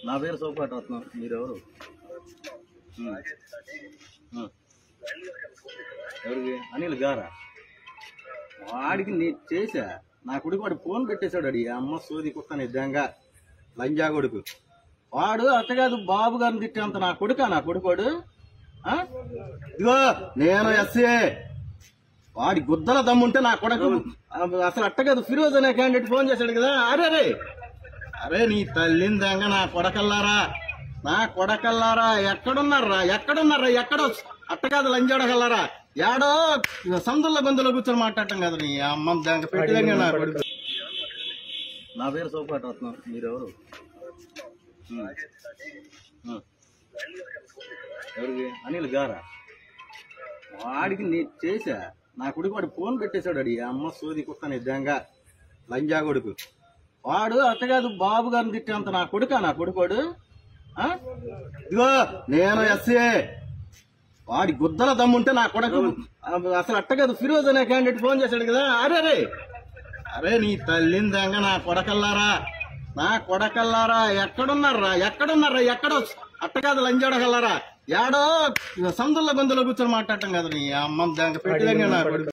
నా పేరు సోపాటి రత్నం మీరెవరు ఉమ్. ఉమ్. ఎవరికి అనిల్ గారా వాడికి నేను చేసా నా కొడుకు వాడు ఫోన్ పెట్టేశాడు అడి అమ్మ సోది కుక్క నిజంగా లంజా కొడుకు వాడు అట్టగాదు బాబు గారిని తిట్టేంత నా కొడుకా నా కొడుకోడు ఆ? ఇదిగో నేను ఎస్ఏ వాడి గుద్దల దమ్ముంటే నా కొడుకు అసలు అట్టగాదు ఫిరోజ్ అనే క్యాండిడేట్ ఫోన్ చేశాడు కదా అరే రే అరే నీ తల్లిందంగా నా కొడకల్లారా నా కొడకల్లారా ఎక్కడున్నారా ఎక్కడున్నారా ఎక్కడ అట్టకాదు లంజాడగల్లారా ఏడో సందుల గొంతులో కూర్చొని మాట్లాడటం కదా నీ అమ్మ దానికి పెట్టిదంగా నా కొడుకు నా పేరు సోపాటి రత్నం మీరెవరు ఉమ్. ఉమ్. ఎవరికి అనిల్ గారా వాడికి నేను చేసా నా కొడుకు వాడు ఫోన్ పెట్టేశాడు అడి అమ్మ సోది కుక్క నిజంగా లంజా కొడుకు వాడు అట్టగాదు బాబు గారిని తిట్టేంత నా కొడుకా నా కొడుకోడు ఆ? ఇదిగో నేను ఎస్ఏ వాడి గుద్దల దమ్ముంటే నా కొడుకు అసలు అట్టగాదు ఫిరోజ్ అనే క్యాండిడేట్ ఫోన్ చేశాడు కదా అరే రే అరే నీ తల్లిందంగా నా కొడకల్లారా నా కొడకల్లారా ఎక్కడున్నారా ఎక్కడున్నారా ఎక్కడో అట్టకాదు లంజాడగల్లారా ఏడో సందుల గొంతులో కూర్చొని మాట్లాడటం కదా నీ అమ్మ దానికి పెట్టిదంగా నా కొడుకు